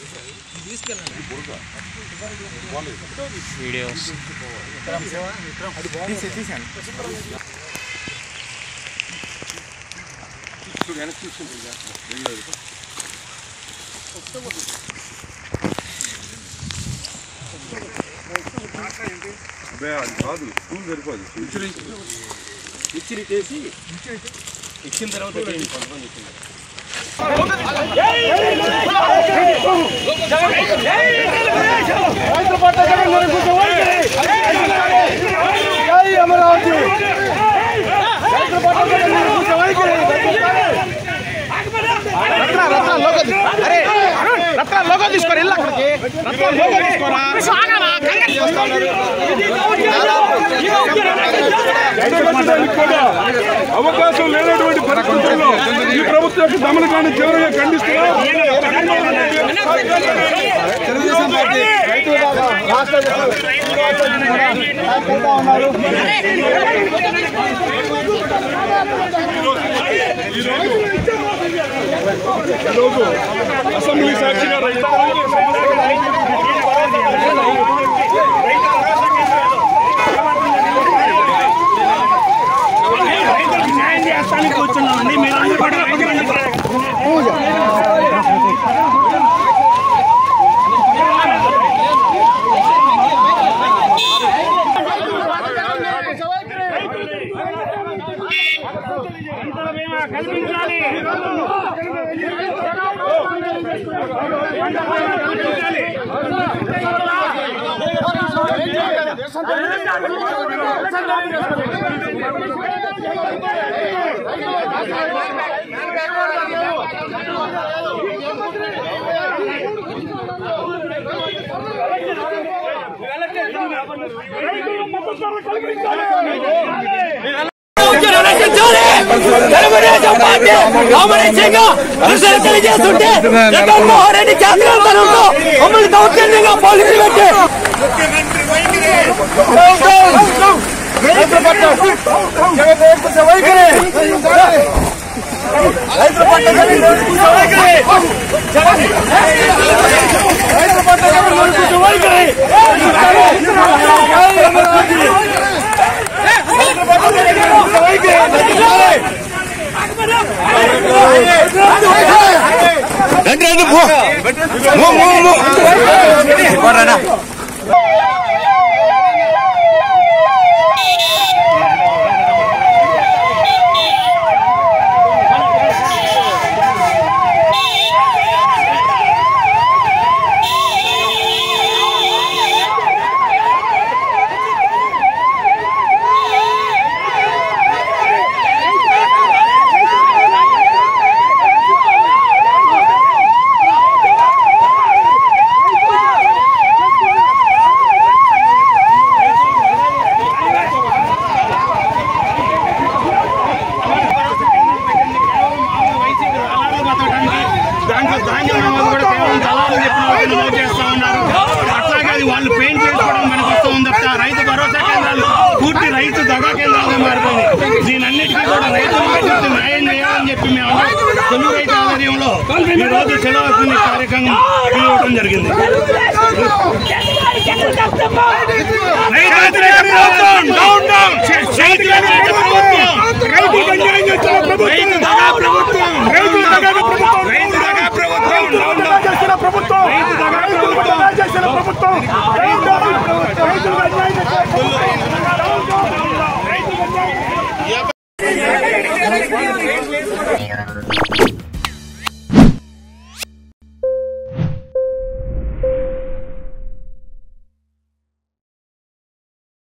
Videos అబ్బే అది కాదు స్కూల్ సరిపోదు ఇచ్చి ఇచ్చిరిటేసి ఇచ్చిన తర్వాత చేయండి కొంతమంది ఇచ్చింది కూడా అవకాశం లేనటువంటి పరిస్థితుల్లో ఈ ప్రభుత్వ యొక్క దమనకాన్ని తీవ్రంగా ఖండిస్తున్నాం తెలుగుదేశం పార్టీ రైతు విభాగం రాష్ట్ర ఉన్నారు ఈరోజు అసెంబ్లీ సాక్షిగా రైతాంగానికి న్యాయం చేస్తానికి కూర్చున్నామండి మీరందరూ కూడా రైతులందరూ కల్పించాలి తెలుగుదేశం పార్టీ కామరేజ్యంగా నిరసన తెలియజేస్తుంటే జగన్మోహన్ రెడ్డి చేతనంతరంతో మమ్మల్ని దౌర్జన్యంగా పోలీసులు పెట్టి రైతుల పట్ల జగన్ నిరంకుశ వైఖరి రైతుల పట్ల జగన్ నిరంకుశ వైఖరి జగన్ రైతుల పట్ల జగన్ నిరంకుశ వైఖరి రైతుల పట్ల జగన్ నిరంకుశ వైఖరి రండి రండి పో మో మో మో పోరానా దాంట్లో ధాన్యం నమోదు కూడా కేవలం దళాలు చెప్పిన వాళ్ళు నమోదు చేస్తా ఉన్నారు అట్లాగే అది వాళ్ళు పెయింట్ చేసుకోవడం మనకు వస్తూ ఉంది తప్ప రైతు భరోసా కేంద్రాలు పూర్తి రైతు దగా కేంద్రాలుగా మారిపోయింది దీనన్నిటికీ కూడా రైతులు ఎదుర్కొంటూ న్యాయం చేయాలని చెప్పి మేము తెలుగు రైతు ఆధ్వర్యంలో ఈ రోజు సెలవు కార్యక్రమం పిలువడం జరిగింది రైతు వ్యతిరేక ప్రభుత్వం డౌన్ డౌన్ రైతు వ్యతిరేక ప్రభుత్వం రైతు అన్యాయం చేస్తున్న ప్రభుత్వం రైతు దగా ప్రభుత్వం రైతు దగా ప్రభుత్వం రైతు దగా ప్రభుత్వం డౌన్ డౌన్ చేసిన ప్రభుత్వం రైతు దగా ప్రభుత్వం చేసిన ప్రభుత్వం రైతులకు అన్యాయం చేసిన ప్రభుత్వం. రైతు Thank you.